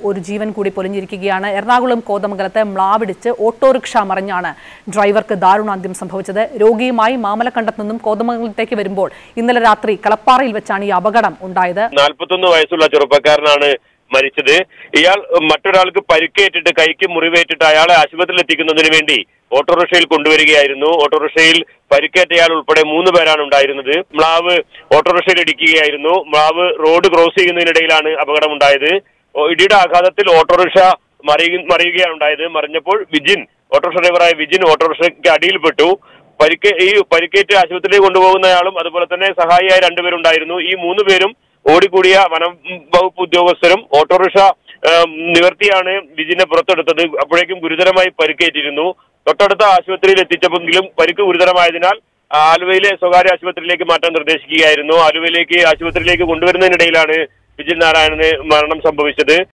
ഒരു ജീവൻ കൂടി പൊലിഞ്ഞിരിക്കുകയാണ് എറണാകുളം കോതമംഗലത്ത് മ്ലാവിടിച്ച് ഓട്ടോറിക്ഷ മറിഞ്ഞാണ് ഡ്രൈവർക്ക് ദാരുണാന്ത്യം സംഭവിച്ചത് രോഗിയുമായി മാമലക്കണ്ടത്ത് നിന്നും കോതമംഗലത്തേക്ക് വരുമ്പോൾ ഇന്നലെ രാത്രി കളപ്പാറയിൽ വെച്ചാണ് ഈ അപകടം ഉണ്ടായത് നാൽപ്പത്തൊന്ന് വയസ്സുള്ള ചെറുപ്പക്കാരനാണ് മരിച്ചത് ഇയാൾ മറ്റൊരാൾക്ക് പരിക്കേറ്റിട്ട് കൈക്ക് മുറിവേറ്റിട്ട് അയാളെ ആശുപത്രിയിൽ എത്തിക്കുന്നതിന് വേണ്ടി ഓട്ടോറിക്ഷയിൽ കൊണ്ടുവരികയായിരുന്നു ഓട്ടോറിക്ഷയിൽ പരിക്കേറ്റയാൾ ഉൾപ്പെടെ മൂന്ന് പേരാണ് ഉണ്ടായിരുന്നത് മ്ലാവ് ഓട്ടോറിക്ഷയിൽ ഇടിക്കുകയായിരുന്നു മ്ലാവ് റോഡ് ക്രോസ് ചെയ്യുന്നതിനിടയിലാണ് അപകടമുണ്ടായത് ഓ- ഇടിയുടെ ആഘാതത്തിൽ ഓട്ടോറിക്ഷ മറിയ മറിയുകയാണ് ഉണ്ടായത് മറിഞ്ഞപ്പോൾ വിജിൻ ഓട്ടോറിക്ഷ ഡ്രൈവറായ വിജിൻ ഓട്ടോറിക്ഷയ്ക്ക് അടിയിൽപ്പെട്ടു പരിക്ക് ഈ പരിക്കേറ്റ് ആശുപത്രിയിൽ കൊണ്ടുപോകുന്നയാളും അതുപോലെ തന്നെ സഹായിയായ രണ്ടുപേരുണ്ടായിരുന്നു ഈ മൂന്ന് പേരും ഓടിക്കൂടിയ വനം വകുപ്പ് ഉദ്യോഗസ്ഥരും ഓട്ടോറിക്ഷ ഏം, നിവർത്തിയാണ് വിജിനെ പുറത്തെടുത്തത് അപ്പോഴേക്കും ഗുരുതരമായി പരിക്കേറ്റിരുന്നു തൊട്ടടുത്ത ആശുപത്രിയിൽ എത്തിച്ചെങ്കിലും പരിക്ക് ഗുരുതരമായതിനാൽ ആലുവയിലെ സ്വകാര്യ ആശുപത്രിയിലേക്ക് മാറ്റാൻ നിർദ്ദേശിക്കുകയായിരുന്നു ആലുവയിലേക്ക് ആശുപത്രിയിലേക്ക് കൊണ്ടുവരുന്നതിനിടയിലാണ് വിജിൻ നാരായണന് മരണം സംഭവിച്ചത്